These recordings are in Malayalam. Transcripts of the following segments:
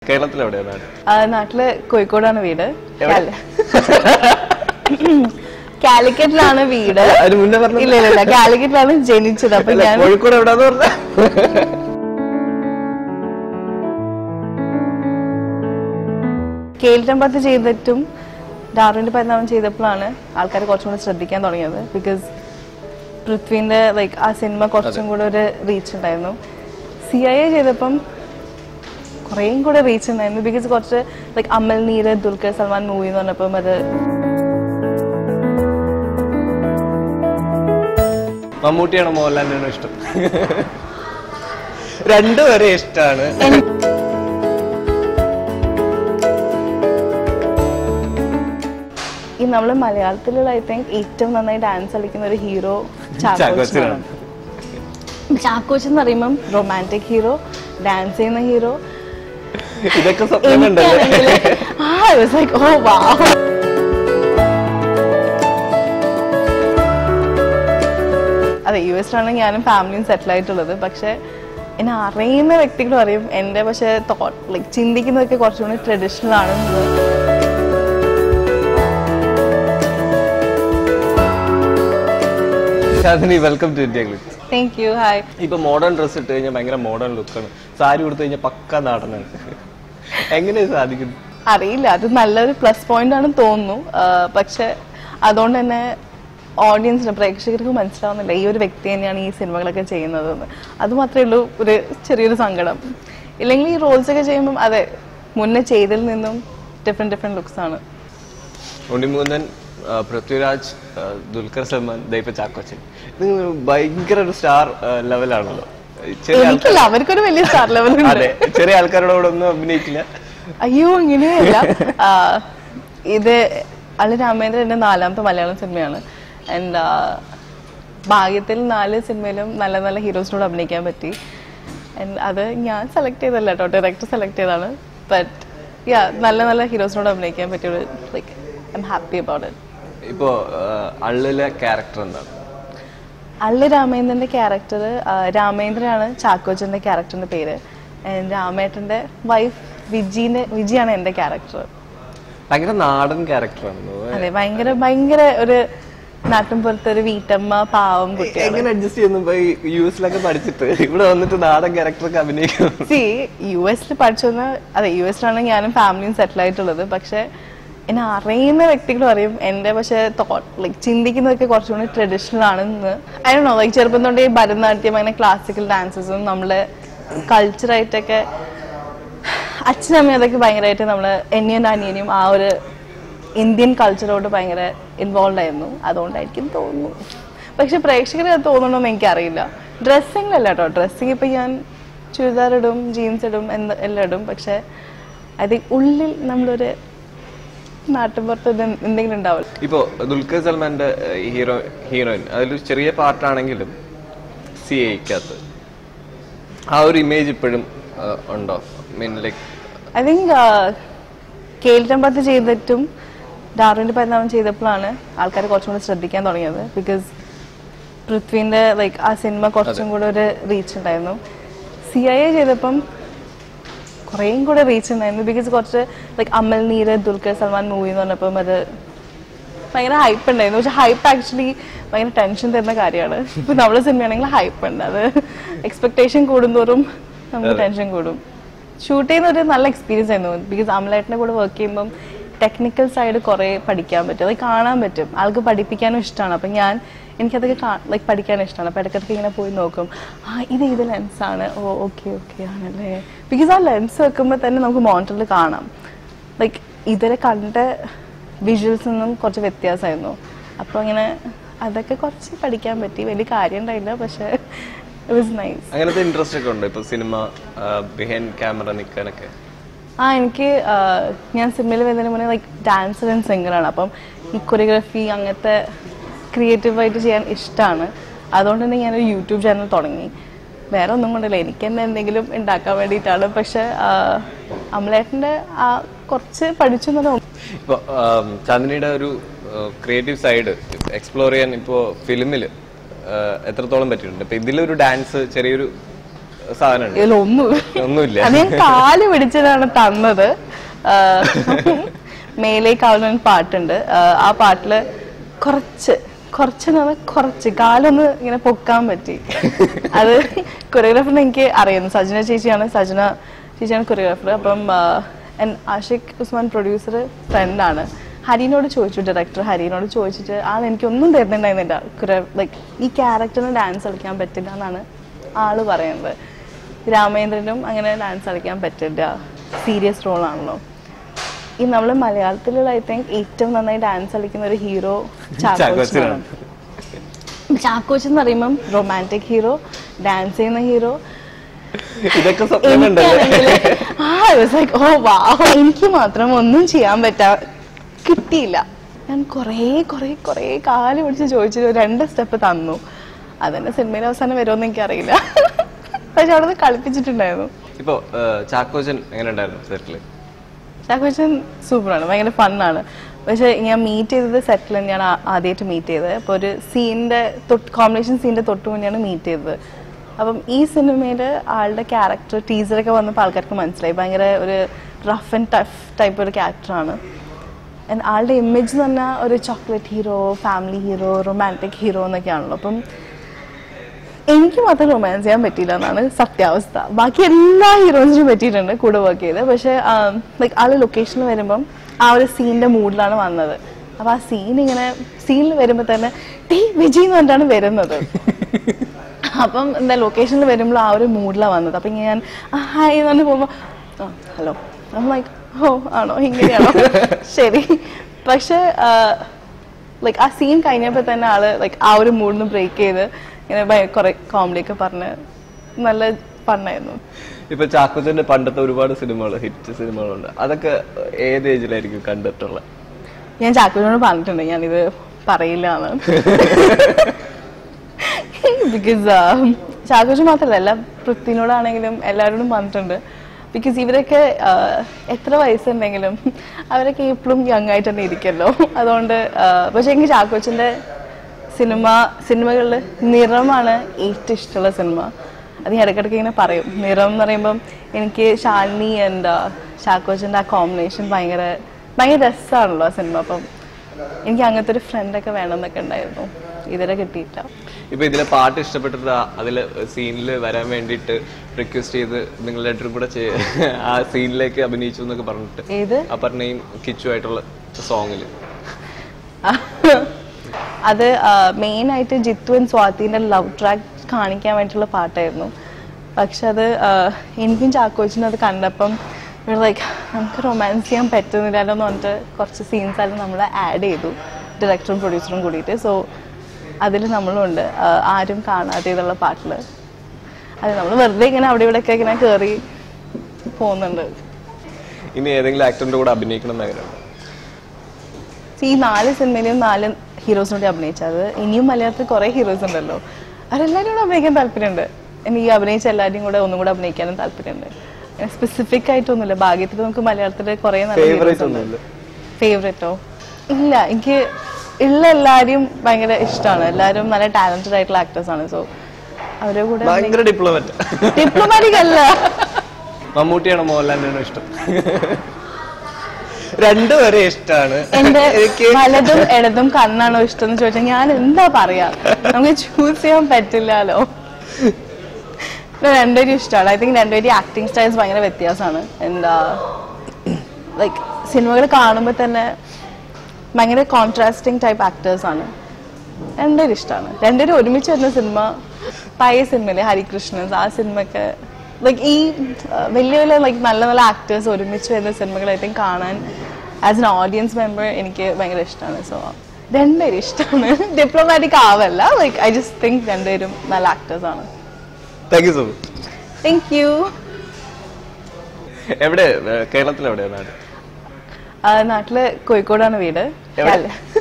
കേരളത്തിൽ എവിടെയാണ് നാട് ആ, നാട്ടില് കോഴിക്കോടാണ് വീട് കാല- കാലിക്കറ്റിലാണ് വീട് അതിന് മുന്നേ പറഞ്ഞത് ഇല്ല ഇല്ല ഇല്ല കാലിക്കറ്റിലാണ് ജനിച്ചത് അപ്പൊ അല്ല, ഞാൻ കോഴിക്കോട് എവിടെയാന്ന് പറഞ്ഞ കേൾറ്റമ്പത്ത് ചെയ്തിട്ടും ഡാർവിന്റെ പരിണാമം ചെയ്തപ്പോഴാണ് ആൾക്കാർ കുറച്ചും കൂടി ശ്രദ്ധിക്കാൻ തുടങ്ങിയത് ബിക്കോസ് പൃഥ്വിന്റെ ലൈക്ക് ആ സിനിമ കുറച്ചും കൂടെ ഒരു റീച്ച് ഉണ്ടായിരുന്നു സി ഐ എ ചെയ്തപ്പം കുറേയും കൂടെ റീച്ച് ഉണ്ടായിരുന്നു ബിക്കോസ് കുറച്ച് ലൈക്ക് അമൽ നീര് ദുൽഖർ സൽമാൻ മൂവി എന്ന് പറഞ്ഞപ്പം അത് മമ്മൂട്ടിയാണോ മോഹൻലാലിനാണോ ഇഷ്ടം രണ്ടുപേരെ ഇഷ്ടമാണ് ഈ നമ്മൾ മലയാളത്തിലുള്ള ഐ തിങ്ക് ഏറ്റവും നന്നായി ഡാൻസ് കളിക്കുന്ന ഒരു ഹീറോ ചാക്കോച്ചനാണ് ചാക്കോച്ചൻ എന്ന് പറയുമ്പം റൊമാൻറ്റിക് ഹീറോ ഡാൻസ് ചെയ്യുന്ന ഹീറോ ഇതൊക്കെ സ്വപ്നം കണ്ടല്ലേ എനിക്കാണെങ്കിൽ ആ I was like, oh, wow. അതെ യു എസിലാണ് ഞാനും ഫാമിലിയും സെറ്റിൽ ആയിട്ടുള്ളത് പക്ഷെ എന്നെ അറിയുന്ന വ്യക്തികളും അറിയും എൻ്റെ പക്ഷെ തോട്ട് ലൈക്ക് ചിന്തിക്കുന്നതൊക്കെ കുറച്ചുകൂടി ട്രഡീഷണൽ ആണെന്നുള്ളത് Shanthini welcome to India Glitz thank you hi ഇപ്പൊ മോഡേൺ ഡ്രസ് ഇട്ട് കഴിഞ്ഞാൽ ഭയങ്കര മോഡേൺ ലുക്കാണ് സാരി കൊടുത്തു കഴിഞ്ഞാൽ പക്ക നാടനാണ് എങ്ങനെ സാധിക്കുന്നു അറിയില്ല അത് നല്ലൊരു പ്ലസ് പോയിന്റ് ആണെന്ന് തോന്നുന്നു ആ, പക്ഷെ അതുകൊണ്ട് തന്നെ ഓഡിയൻസിന് പ്രേക്ഷകർക്ക് മനസ്സിലാവുന്നില്ല ഈ ഒരു വ്യക്തി തന്നെയാണ് ഈ സിനിമകളൊക്കെ ചെയ്യുന്നതെന്ന് അത് മാത്രമേ ഉള്ളൂ ഒരു ചെറിയൊരു സങ്കടം ഇല്ലെങ്കിൽ ഈ റോൾസ് ഒക്കെ ചെയ്യുമ്പം അതെ മുന്നേ ചെയ്തതിൽ നിന്നും ഡിഫറെന്റ് ഡിഫറെന്റ് ലുക്സ് ആണ് ഉണ്ണിമൂന്നൻ ആ, പൃഥ്വിരാജ് ആ, ദുൽഖർ സൽമാൻ ദൈപ്പ ചാക്കോച്ചൻ ഇത് ഭയങ്കര ഒരു സ്റ്റാർ ലെവലാണല്ലോ ചെറിയ ആൾക്കാർ എനിക്കില്ല അവർക്കൊരു വലിയ സ്റ്റാർ ലെവൽ ഉണ്ട് അതെ ചെറിയ ആൾക്കാരോട് കൂടെ ഒന്നും അഭിനയിക്കില്ല അയ്യോ ഇങ്ങനെയല്ല ആ, ഇത് അളി രാമേന്ദ്രൻ എൻ്റെ നാലാമത്തെ മലയാളം സിനിമയാണ് ആൻഡ് ഭാഗ്യത്തിൽ നാല് സിനിമയിലും നല്ല നല്ല ഹീറോസിനോട് അഭിനയിക്കാൻ പറ്റി ആൻഡ് അത് ഞാൻ സെലക്ട് ചെയ്തല്ല കേട്ടോ ഡയറക്ടർ സെലക്ട് ചെയ്തതാണ് ബട്ട് യാ നല്ല നല്ല ഹീറോസിനോട് അഭിനയിക്കാൻ പറ്റിയ ഒരു like I'm happy about it ഇപ്പോ ആ, അള്ളിലെ ക്യാരക്ടർ എന്താണ് അള്ളി രാമേന്ദ്രന്റെ ക്യാരക്ടർ രാമേന്ദ്രനാണ് ചാക്കോച്ചന്റെ ക്യാരക്ടറിന്റെ പേര് And രാമേട്ടന്റെ വൈഫ് വിജിന്റെ വിജിയാണ് എന്റെ ക്യാരക്ടർ ഭയങ്കര നാടൻ ക്യാരക്ടറാണ് അതെ ഭയങ്കര ഭയങ്കര ഒരു നാട്ടിൻപുറത്തെ ഒരു വീട്ടമ്മ പാവം കുട്ടിയാണ് എങ്ങനെ അഡ്ജസ്റ്റ് ചെയ്യുന്നു യു എസിലൊക്കെ പഠിച്ചിട്ട് ഇവിടെ വന്നിട്ട് നാടൻ ക്യാരക്ടറൊക്കെ അഭിനയിക്കും സി യു എസിൽ പഠിച്ചൊന്ന് അതെ യു എസിലാണ് ഞാനും ഫാമിലിയും സെറ്റിൽ ആയിട്ടുള്ളത് പക്ഷെ എന്നെ അറിയുന്ന വ്യക്തികളും അറിയും എൻ്റെ പക്ഷെ തോട്ട് ലൈക്ക് ചിന്തിക്കുന്നതൊക്കെ കുറച്ചുകൂടി ട്രഡീഷണൽ ആണെന്ന് അതിനോ ലൈക്ക് ചെറുപ്പം തൊട്ടേ ഭരതനാട്യം അങ്ങനെ ക്ലാസിക്കൽ ഡാൻസസും നമ്മളെ കൾച്ചറായിട്ടൊക്കെ അച്ഛനമ്മയും അതൊക്കെ ഭയങ്കരമായിട്ട് നമ്മൾ എന്നെയും എൻ്റെ അനിയനും ആ ഒരു ഇന്ത്യൻ കൾച്ചറോട് ഭയങ്കര ഇൻവോൾവ് ആയിരുന്നു അതുകൊണ്ടായിരിക്കും തോന്നുന്നു പക്ഷെ പ്രേക്ഷകർ അത് തോന്നണമെന്ന് എനിക്കറിയില്ല ഡ്രസ്സിങ്ങിലല്ല കേട്ടോ ഡ്രസ്സിങ് ഇപ്പം ഞാൻ ചുരിദാർ ഇടും ജീൻസ് ഇടും എന്ത് എല്ലാം ഇടും പക്ഷെ അത് ഉള്ളിൽ നമ്മളൊരു നാട്ടിൻപുറത്ത് ഇത് എന്തെങ്കിലും ഉണ്ടാവില്ല ഇപ്പോ ദുൽഖർ സൽമാന്റെ ഹീറോ ഹീറോയിൻ അതിലൊരു ചെറിയ പാർട്ടാണെങ്കിലും സി ഐക്കകത്ത് ആ ഒരു ഇമേജ് ഇപ്പോഴും ആ, ഉണ്ടോ മീൻ ലൈക്ക് ഐ തിങ്ക് കേൾറ്റമ്പത്ത് ചെയ്തിട്ടും ഡാർവിന്റെ പരിണാമം ചെയ്തപ്പോഴാണ് ആൾക്കാർ കുറച്ചും കൂടി ശ്രദ്ധിക്കാൻ തുടങ്ങിയത് ബിക്കോസ് പൃഥ്വിന്റെ ലൈക്ക് ആ സിനിമ കുറച്ചും കൂടെ ഒരു റീച്ച് ഉണ്ടായിരുന്നു സി ഐ എ ചെയ്തപ്പം കുറേയും കൂടെ റീച്ച് ഉണ്ടായിരുന്നു ബിക്കോസ് കുറച്ച് ലൈക്ക് അമൽ നീര് ദുൽഖർ സൽമാൻ മൂവി എന്ന് പറഞ്ഞപ്പം അത് ഭയങ്കര ഹൈപ്പ് ഉണ്ടായിരുന്നു പക്ഷെ ഹൈപ്പ് ആക്ച്വലി ഭയങ്കര ടെൻഷൻ തരുന്ന കാര്യമാണ് ഇപ്പൊ നമ്മളെ സിനിമയാണെങ്കിൽ ഹൈപ്പ് ഉണ്ട് അത് എക്സ്പെക്ടേഷൻ കൂടുന്തോറും നമുക്ക് ടെൻഷൻ കൂടും ഷൂട്ട് ചെയ്യുന്ന ഒരു നല്ല എക്സ്പീരിയൻസ് ആയിരുന്നു ബിക്കോസ് അമലേട്ടിന്റെ കൂടെ വർക്ക് ചെയ്യുമ്പം ടെക്നിക്കൽ സൈഡ് കുറേ പഠിക്കാൻ പറ്റും അത് കാണാൻ പറ്റും ആൾക്ക് പഠിപ്പിക്കാനും ഇഷ്ടമാണ് അപ്പം ഞാൻ എനിക്കതൊക്കെ ലൈക്ക് പഠിക്കാൻ ഇഷ്ടമാണ് അപ്പം ഇടയ്ക്കിടയ്ക്ക് ഇങ്ങനെ പോയി നോക്കും ആ ഇത് ഇത് ലെൻസാണ് ഓ ഓക്കെ ഓക്കെ ആണല്ലേ ബിക്കോസ് ആ ലെൻസ് വെക്കുമ്പോൾ തന്നെ നമുക്ക് മോണിറ്ററിൽ കാണാം ലൈക്ക് ഇതുവരെ കണ്ട വിഷ്വൽസ് നിന്നും കുറച്ച് വ്യത്യാസമായിരുന്നു അപ്പോൾ അങ്ങനെ അതൊക്കെ കുറച്ച് പഠിക്കാൻ പറ്റി വലിയ കാര്യം ഉണ്ടായില്ല പക്ഷെ ഇറ്റ് വാസ് നൈസ് അങ്ങനത്തെ ഇൻട്രസ്റ്റ് ഒക്കെ ഉണ്ടോ ഇപ്പൊ സിനിമ ബിഹൈൻഡ് ക്യാമറ നിൽക്കാനൊക്കെ ആ എനിക്ക് ആ, ഞാൻ സിനിമയിൽ വരുന്നതിന് മുന്നേ ലൈക്ക് ഡാൻസർ ആൻഡ് സിംഗറാണ് അപ്പം ഈ കൊറിയോഗ്രഫി അങ്ങനത്തെ ക്രിയേറ്റീവായിട്ട് ചെയ്യാൻ ഇഷ്ടമാണ് അതുകൊണ്ട് തന്നെ ഞാനൊരു യൂട്യൂബ് ചാനൽ തുടങ്ങി വേറെ ഒന്നും കൊണ്ടല്ല എനിക്ക് തന്നെ എന്തെങ്കിലും ഉണ്ടാക്കാൻ വേണ്ടിയിട്ടാണ് പക്ഷെ ആ, അമലേട്ടൻ്റെ ആ കുറച്ച് പഠിച്ചു എന്നതാണ് ഇപ്പൊ ആം, ചാന്ദിനിയുടെ ഒരു ക്രിയേറ്റീവ് സൈഡ് എക്സ്പ്ലോർ ചെയ്യാൻ ഇപ്പോ ഫിലിമിൽ എത്രത്തോളം പറ്റിയിട്ടുണ്ട് ഇപ്പൊ ഇതിലൊരു ഡാൻസ് ചെറിയൊരു സാധനമുണ്ട് ഇതിലൊന്നും ഒന്നുമില്ല അത് ഞാൻ കാല് പിടിച്ചതാണ് തന്നത് ആ, മേലേക്കാവുന്ന ഒരു പാട്ടുണ്ട് ആ, ആ പാട്ടില് കുറച്ച് കുറച്ച് എന്ന് പറഞ്ഞാൽ കുറച്ച് കാലൊന്ന് ഇങ്ങനെ പൊക്കാൻ പറ്റി അത് കൊറിയോഗ്രാഫറിനെ എനിക്ക് അറിയുന്നു സജന ചേച്ചിയാണ് സജന ചേച്ചിയാണ് കൊറിയോഗ്രാഫർ അപ്പം ആ, എൻ ആഷിഖ് ഉസ്മാൻ പ്രൊഡ്യൂസർ ഫ്രണ്ടാണ് ഹരിനോട് ചോദിച്ചു ഡയറക്ടർ ഹരിനോട് ചോദിച്ചിട്ട് ആൾ എനിക്കൊന്നും തരുന്നുണ്ടായിരുന്നില്ല ലൈക്ക് ഈ ക്യാരക്ടറിന് ഡാൻസ് കളിക്കാൻ പറ്റില്ല എന്നാണ് ആള് പറയുന്നത് രാമേന്ദ്രനും അങ്ങനെ ഡാൻസ് കളിക്കാൻ പറ്റില്ല സീരിയസ് റോളാണല്ലോ ഈ നമ്മൾ മലയാളത്തിലുള്ള ഐ തിങ്ക് ഏറ്റവും നന്നായി ഡാൻസ് കളിക്കുന്ന ഒരു ഹീറോ ചാക്കോച്ചനാണ് ചാക്കോച്ചൻ എന്ന് പറയുമ്പം റൊമാൻറ്റിക് ഹീറോ ഡാൻസ് ചെയ്യുന്ന ഹീറോ ഇതൊക്കെ സ്വപ്നമുണ്ടല്ലേ എനിക്കാണെങ്കില് ആ ലൈക്ക് ഓ വാ എനിക്ക് മാത്രം ഒന്നും ചെയ്യാൻ പറ്റാ കിട്ടിയില്ല ഞാൻ കുറേ കുറേ കുറേ കാല് പിടിച്ച് ചോദിച്ചു രണ്ട് സ്റ്റെപ്പ് തന്നു അതെന്നെ സിനിമയിൽ അവസാനം വരുമെന്ന് എനിക്കറിയില്ല പക്ഷെ അവിടെ നിന്ന് കളിപ്പിച്ചിട്ടുണ്ടായിരുന്നു ഇപ്പൊ ഏഹ്, ചാക്കോച്ചൻ എങ്ങനെ ഉണ്ടായിരുന്നു സെറ്റില് ചാക്കോച്ചൻ സൂപ്പറാണ് ഭയങ്കര ഫണ്ണാണ് പക്ഷെ ഞാൻ മീറ്റ് ചെയ്തത് സെറ്റിൽ ഞാൻ ആദ്യമായിട്ട് മീറ്റ് ചെയ്തത് അപ്പോൾ ഒരു സീനിന്റെ തൊട്ട് കോമ്പിനേഷൻ സീനിന്റെ തൊട്ട് മുന്നെയാണ് മീറ്റ് ചെയ്തത് അപ്പം ഈ സിനിമയിൽ ആളുടെ ക്യാരക്ടർ ടീച്ചറൊക്കെ വന്നപ്പോൾ ആൾക്കാർക്ക് മനസ്സിലായി ഭയങ്കര ഒരു റഫ് ആൻഡ് ടഫ് ടൈപ്പ് ഒരു ക്യാരക്ടറാണ് ആളുടെ ഇമേജ് എന്ന് പറഞ്ഞാൽ ഒരു chocolate hero family hero romantic hero എന്നൊക്കെയാണല്ലോ അപ്പം എനിക്ക് മാത്രം റൊമാൻസ് ചെയ്യാൻ പറ്റിയില്ല എന്നാണ് സത്യാവസ്ഥ ബാക്കി എല്ലാ ഹീറോസിനും പറ്റിയിട്ടുണ്ട് കൂടെ വർക്ക് ചെയ്ത് പക്ഷെ ലൈക്ക് ആള് ലൊക്കേഷനിൽ വരുമ്പം ആ ഒരു സീനിന്റെ മൂഡിലാണ് വന്നത് അപ്പൊ ആ സീൻ ഇങ്ങനെ സീനിൽ വരുമ്പോ തന്നെ ടീ വിജയ് എന്ന് പറഞ്ഞിട്ടാണ് വരുന്നത് അപ്പം എന്താ ലൊക്കേഷനിൽ വരുമ്പോൾ ആ ഒരു മൂഡിലാണ് വന്നത് അപ്പൊ ഇങ്ങനെ ഞാൻ ആ, ഹായ് എന്ന് പറഞ്ഞ് പോകുമ്പോ ഹലോ ലൈക്ക് ഓ ആണോ ഇങ്ങനെയാണോ ശരി പക്ഷെ ലൈക്ക് ആ സീൻ കഴിഞ്ഞപ്പോൾ തന്നെ ആള് ലൈക്ക് ആ ഒരു മൂഡിന്ന് ബ്രേക്ക് ചെയ്ത് ഇങ്ങനെ ഭയ- കുറെ കോമഡി ഒക്കെ പറഞ്ഞ് നല്ല ഫണ്ണായിരുന്നു ഇപ്പൊ ചാക്കോച്ചന്റെ പണ്ടത്തെ ഒരുപാട് സിനിമകൾ ഹിറ്റ് സിനിമകളുണ്ട് അതൊക്കെ ഏത് ഏജിലായിരിക്കും കണ്ടിട്ടുള്ളത് ഞാൻ ചാക്കുവിനോട് പറഞ്ഞിട്ടുണ്ട് ഞാനിത് പറയില്ല എന്ന് ബിക്കോസ് ചാക്കോച്ചു മാത്രമല്ല എല്ലാ പൃഥ്വിനോടാണെങ്കിലും എല്ലാവരോടും പറഞ്ഞിട്ടുണ്ട് ബിക്കോസ് ഇവരൊക്കെ ആഹ്, എത്ര വയസ്സുണ്ടെങ്കിലും അവരൊക്കെ ഇപ്പോഴും യങ് ആയിട്ട് തന്നെ ഇരിക്കല്ലോ അതുകൊണ്ട് ആഹ്, പക്ഷെ എനിക്ക് ചാക്കോച്ചന്റെ സിനിമ സിനിമകളിൽ നിറമാണ് ഏറ്റവും ഇഷ്ടമുള്ള സിനിമ അത് ഞാൻ ഇടയ്ക്കിടയ്ക്ക് ഇങ്ങനെ പറയും നിറം എന്ന് പറയുമ്പം എനിക്ക് ശാലിനി ആൻഡ് ചാക്കോച്ചന്റെ ആ കോമ്പിനേഷൻ ഭയങ്കര ഭയങ്കര രസമാണല്ലോ ആ സിനിമ അപ്പം എനിക്ക് അങ്ങനത്തെ ഒരു ഫ്രണ്ടൊക്കെ വേണമെന്നൊക്കെ ഉണ്ടായിരുന്നു ഇതുവരെ കിട്ടിയില്ല ഇപ്പൊ ഇതിലെ പാട്ട് ഇഷ്ടപ്പെട്ടിട്ട് ആ- അതില് സീനിൽ വരാൻ വേണ്ടിയിട്ട് റിക്വസ്റ്റ് ചെയ്ത് നിങ്ങൾ രണ്ടും കൂടെ ചെയ്യ- ആ സീനിലേക്ക് അഭിനയിച്ചു എന്നൊക്കെ പറഞ്ഞിട്ട് ഏത് അപർണയും കിച്ചു ആയിട്ടുള്ള സോങ്ങില് അത് മെയിൻ ആയിട്ട് ജിത്തു ആൻഡ് സ്വാതിന്റെ ലവ് ട്രാക്ക് കാണിക്കാൻ വേണ്ടിയിട്ടുള്ള പാട്ടായിരുന്നു പക്ഷെ അത് ആ, എനിക്കും ചാക്കോച്ചിനും അത് കണ്ടപ്പം ലൈക്ക് നമുക്ക് റൊമാൻസ് ചെയ്യാൻ പറ്റുന്നില്ലല്ലോ എന്ന് പറഞ്ഞിട്ട് കുറച്ച് സീൻസ് എല്ലാം നമ്മൾ ആഡ് ചെയ്തു ഡയറക്ടറും പ്രൊഡ്യൂസറും കൂടിയിട്ട് സോ അതിൽ നമ്മളുണ്ട് ആ, ആരും കാണാതെ ഇതുള്ള പാട്ടിൽ അത് നമ്മൾ വെറുതെ ഇങ്ങനെ അവിടെ ഇവിടെയൊക്കെ ഇങ്ങനെ കയറി പോകുന്നുണ്ട് ഇനി ഏതെങ്കിലും ആക്ടറിന്റെ കൂടെ അഭിനയിക്കണം എന്ന് ആഗ്രഹം ഈ നാല് സിനിമയിലും നാല് ഹീറോസിനോട് അഭിനയിച്ചത് ഇനിയും മലയാളത്തിൽ കുറെ ഹീറോസ് ഉണ്ടല്ലോ അവരെല്ലാവരും കൂടെ അഭിനയിക്കാൻ താല്പര്യമുണ്ട് എനിക്ക് ഈ അഭിനയിച്ച എല്ലാവരും കൂടെ ഒന്നും കൂടെ അഭിനയിക്കാനും താല്പര്യമുണ്ട് സ്പെസിഫിക് ആയിട്ടൊന്നുമില്ല ഭാഗ്യത്തിൽ നമുക്ക് മലയാളത്തിൽ കുറെ നല്ല ഫേവറേറ്റ് ഹീറോസ് ഉണ്ട് ഒന്നുമില്ല ഫേവറേറ്റോ ഇല്ല എനിക്ക് ഉള്ള എല്ലാവരും ഭയങ്കര ഇഷ്ടമാണ് എല്ലാവരും നല്ല ടാലന്റഡ് ആയിട്ടുള്ള ആക്ടേഴ്സ് ആണ് സോ അവരുടെ കൂടെ ഭയങ്കര ഡിപ്ലോമറ്റ് ഡിപ്ലോമാറ്റിക് അല്ല മമ്മൂട്ടിയാണോ മോഹൻലാലിനാണോ ഇഷ്ടം രണ്ടുപേരെ ഇഷ്ടമാണ് എന്റെ വലതും ഇടതും കണ്ണാണോ ഇഷ്ടം എന്ന് ചോദിച്ചാൽ ഞാൻ എന്താ പറയാ നമുക്ക് ചൂസ് ചെയ്യാൻ പറ്റില്ലല്ലോ രണ്ടുപേരും ഇഷ്ടമാണ് ഐ തിങ്ക് രണ്ടുപേരും ആക്ടിങ് സ്റ്റൈൽസ് ഭയങ്കര വ്യത്യാസമാണ് എന്താ ലൈക്ക് സിനിമകൾ കാണുമ്പോൾ തന്നെ ഭയങ്കര കോൺട്രാസ്റ്റിംഗ് ടൈപ്പ് ആക്ടേഴ്സ് ആണ് രണ്ടുപേരും ഇഷ്ടമാണ് രണ്ടുപേരും ഒരുമിച്ച് വരുന്ന സിനിമ പഴയ സിനിമയിലെ ഹരികൃഷ്ണൻസ് ആ സിനിമയൊക്കെ ലൈക്ക് ഈ ആ, വലിയ വലിയ ലൈക്ക് നല്ല നല്ല ആക്ടേഴ്സ് ഒരുമിച്ച് വരുന്ന സിനിമകൾ ഐ തിങ്ക് കാണാൻ ആസ് എൻ ഓഡിയൻസ് മെമ്പർ എനിക്ക് ഭയങ്കര ഇഷ്ടമാണ് സോ രണ്ടുപേരും ഇഷ്ടമാണ് ഡിപ്ലോമാറ്റിക് ആവല്ല ലൈക്ക് ഐ ജസ്റ്റ് തിങ്ക് രണ്ടുപേരും നല്ല ആക്ടേഴ്സ് ആണ് thank you so much thank you എവിടെ കേരളത്തിൽ എവിടെയാണ് നാട് നാട്ടില് കോഴിക്കോടാണ് വീട് എവിടെ?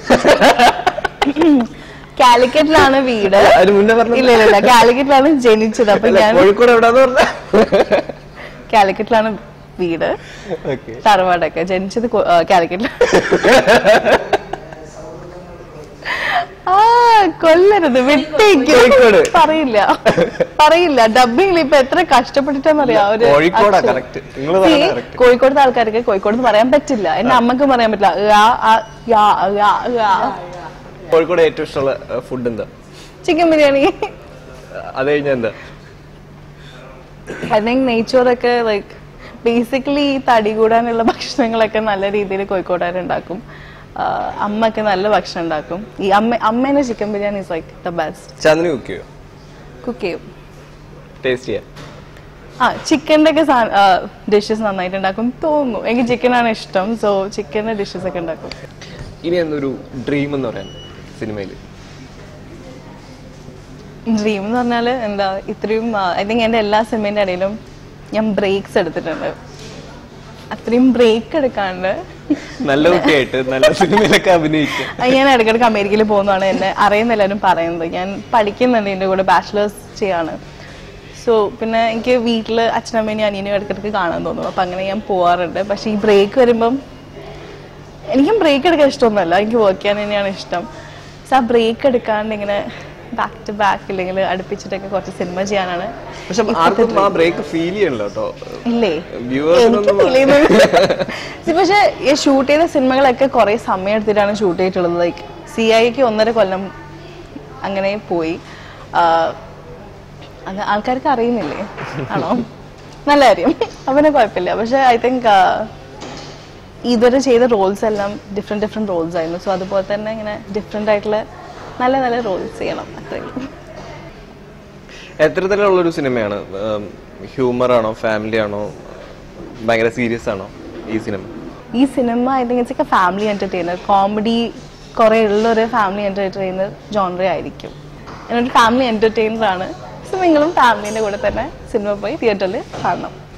കാലി- കാലിക്കറ്റിലാണ് വീട് അതിന് മുന്നേ പറഞ്ഞു ഇല്ല ഇല്ല ഇല്ല കാലിക്കറ്റിലാണ് ജനിച്ചത് അപ്പൊ ഞാൻ കോഴിക്കോട് എവിടെയാന്ന് പറഞ്ഞ കാലിക്കറ്റിലാണ് വീട് ഓക്കെ തറവാടൊക്കെ ജനിച്ചത് കോ- ആ, കാലിക്കറ്റിലാണ് ആ കൊല്ലരുത് വിട്ടേക്ക് കോഴിക്കോട്. പറയില്ല പറയില്ല ഡബിങ്ങിൽ ഇപ്പൊ എത്ര കഷ്ടപ്പെട്ടിട്ടാന്നറിയാ ഒരു കോഴിക്കോടാ അക്ഷരം. correct. നിങ്ങള് See, പറഞ്ഞത് correct. കോഴിക്കോടത്തെ ആൾക്കാർക്ക് കോഴിക്കോട് എന്ന് പറയാൻ പറ്റില്ല എന്റെ അമ്മക്ക് പറയാൻ പറ്റില്ല യാ, ആ, യാ, യാ, യാ. കോഴിക്കോട് ഏറ്റവും ഇഷ്ടമുള്ള ഫുഡ് എന്താ ചിക്കൻ ബിരിയാണി അത് കഴിഞ്ഞാൽ എന്താ ഐ തിങ്ക് നെയ്ച്ചോറൊക്കെ ലൈക്ക് ബേസിക്കലി ഈ തടി കൂടാനുള്ള ഭക്ഷണങ്ങളൊക്കെ നല്ല രീതിയിൽ കോഴിക്കോട്ടുകാരുണ്ടാക്കും ആഹ് അമ്മയൊക്കെ നല്ല ഭക്ഷണം ഉണ്ടാക്കും ഈ അമ്മ അമ്മേനെ chicken biryani is like the best ചന്ദ്രന് കുക്ക് ചെയ്യോ കുക്ക് ചെയ്യും ടേസ്റ്റ് ചെയ്യാം ആ ചിക്കൻ്റെ ഒക്കെ ഡിഷസ് നന്നായിട്ട് ഉണ്ടാക്കും തോന്നുന്നു എനിക്ക് ചിക്കനാണ് ഇഷ്ടം സോ ചിക്കൻ്റെ ഡിഷസ് ഒക്കെ ഉണ്ടാക്കും ഇനി എന്നൊരു ഡ്രീം എന്ന് പറയാൻ സിനിമയിൽ ഡ്രീം എന്ന് പറഞ്ഞാൽ എന്താ ഇത്രയും ഐ തിങ്ക് എൻ്റെ എല്ലാ സിനിമേൻ്റെ ഇടയിലും ഞാൻ ബ്രേക്സ് എടുത്തിട്ടുണ്ട് അത്രയും ബ്രേക്ക് എടുക്കാണ്ട് നല്ല കുട്ടിയായിട്ട് നല്ല സിനിമയിലൊക്കെ അഭിനയിക്കുക അത് ഞാൻ ഇടയ്ക്കിടയ്ക്ക് അമേരിക്കയിൽ പോകുന്നതാണ് എന്നെ അറിയുന്ന എല്ലാവരും പറയുന്നത് ഞാൻ പഠിക്കുന്നുണ്ട് എൻ്റെ കൂടെ ബാച്ചിലേഴ്സ് ചെയ്യാണ് സോ പിന്നെ എനിക്ക് വീട്ടിൽ അച്ഛനമ്മേനെയും അനിയനെയും ഇടയ്ക്കിടയ്ക്ക് കാണാൻ തോന്നും അപ്പം അങ്ങനെ ഞാൻ പോവാറുണ്ട് പക്ഷേ ഈ ബ്രേക്ക് വരുമ്പം എനിക്കും ബ്രേക്ക് എടുക്കാൻ ഇഷ്ടമൊന്നുമല്ല എനിക്ക് വർക്ക് ചെയ്യാൻ തന്നെയാണ് ഇഷ്ടം സോ ആ ബ്രേക്ക് എടുക്കാണ്ട് ഇങ്ങനെ ബാക്ക് ടു ബാക്ക് ഇല്ലെങ്കിൽ അടുപ്പിച്ചിട്ടൊക്കെ കുറച്ച് സിനിമ ചെയ്യാനാണ് പക്ഷെ ആർക്കും ആ ബ്രേക്ക് ഫീൽ ചെയ്യണല്ലോ കേട്ടോ ഇല്ലേ വ്യൂവേഴ്സിനൊന്നും എനിക്ക് feel ചെയ്യുന്നത് പക്ഷെ ഈ ഷൂട്ട് ചെയ്ത സിനിമകളൊക്കെ കുറെ സമയം എടുത്തിട്ടാണ് ഷൂട്ട് ചെയ്തിട്ടുള്ളത് ലൈക്ക് സി ഐക്ക് ഒന്നര കൊല്ലം അങ്ങനെ പോയി ആ, അത് ആൾക്കാർക്ക് അറിയുന്നില്ലേ ആണോ നല്ല കാര്യം അവനെ കുഴപ്പമില്ല പക്ഷെ ഐ തിങ്ക് ഇതുവരെ ചെയ്ത റോൾസ് എല്ലാം ഡിഫറെന്റ് ഡിഫറെന്റ് റോൾസ് ആയിരുന്നു സോ അതുപോലെ തന്നെ ഇങ്ങനെ ഡിഫറെന്റ് ആയിട്ടുള്ള നല്ല നല്ല റോൾസ് ചെയ്യണം അത്രയും എത്തരത്തിലുള്ള ഒരു സിനിമയാണ് ഹ്യൂമർ ആണോ ഫാമിലി ആണോ ഭയങ്കര സീരിയസ് ആണോ ഈ സിനിമ ഈ cinema I think it's a family entertainer comedy കുറെ ഉള്ള ഒരു ഫാമിലി എന്റർടൈനർ ജോൺറ ആയിരിക്കും ഞാനൊരു ഫാമിലി എന്റർടൈനർ ആണ് സോ നിങ്ങളും ഫാമിലിന്റെ കൂടെ തന്നെ സിനിമ പോയി തിയേറ്ററിൽ കാണണം